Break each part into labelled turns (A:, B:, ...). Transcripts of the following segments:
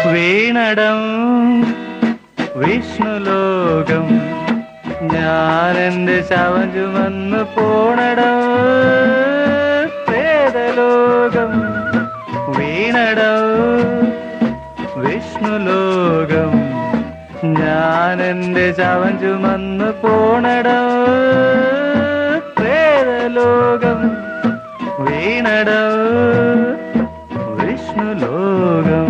A: വീണടം വിഷ്ണുലോകം ഞാൻ എന്റെ ശവം ചുമന്ന് പോണടം പ്രേതലോകം വീണടം വിഷ്ണുലോകം ഞാൻ എന്റെ ശവം ചുമന്ന് പോണടം പ്രേതലോകം വീണടം വിഷ്ണുലോകം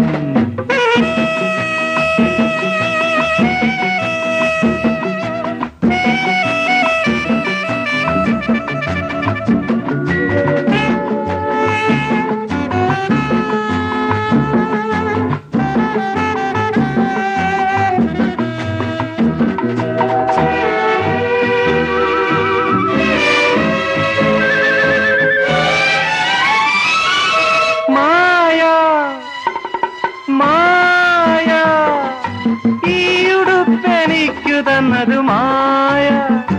A: മായ മായ ഈ ഉടുപ്പെനിക്കു തന്നത് മായ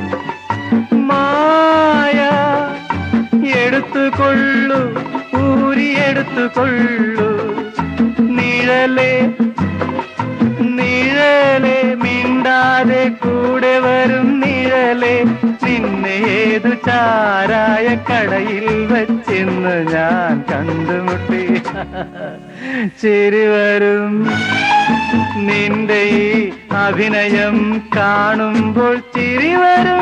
A: മായ എടുത്തുകൊള്ളു ഊരി എടുത്തുകൊള്ളു നിഴലേ നിഴലേ മിണ്ടാതെ കൂടെ വരും നിഴലേ നിന്നെ ഏതു ചാരായ കടയിൽ വച്ചെന്ന് ഞാൻ കണ്ടുമുട്ടി ചിരി വരും നിന്റെ ഈ അഭിനയം കാണുമ്പോൾ ചിരി വരും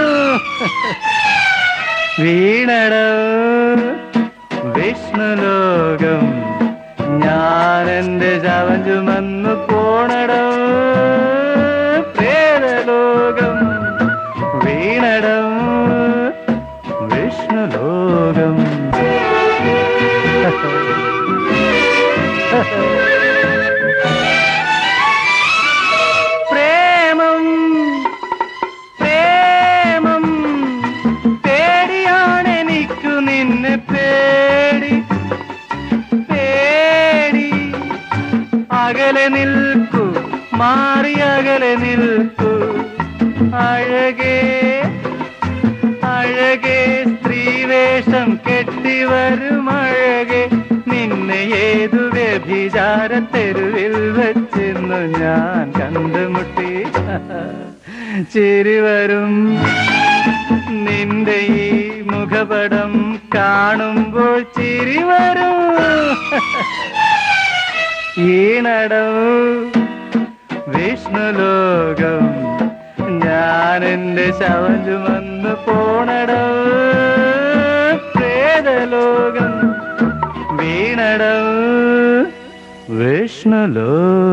A: വീണട വിഷ്ണുലോകം ഞാൻ എന്റെ ശവം ചുമന്നു പോണടം പ്രേതലോകം വീണടം വിഷ്ണുലോകം പ്രേമം പ്രേമം പേടിയാണെനിക്കു നിന്നെ പേടി പേടി അകലെ നിൽക്കൂ മാറി അകലെ നിൽക്കൂ അഴകേ അഴകേ സ്ത്രീവേഷം കെട്ടി വരും അഴകേ നിന്നെ ഏതു വ്യഭിചാര തെരുവിൽ വച്ചെന്നു ഞാൻ കണ്ടുമുട്ടി ചിരി വരും നിന്റെ ഈ മുഖപടം കാണുമ്പോൾ ചിരി വരും ഈണടം വിഷ്ണുലോകം ഞാൻ എന്റെ ശവം ചുമന്ന് പോണടം പ്രേതലോകം വീണടം വിഷ്ണുലോകം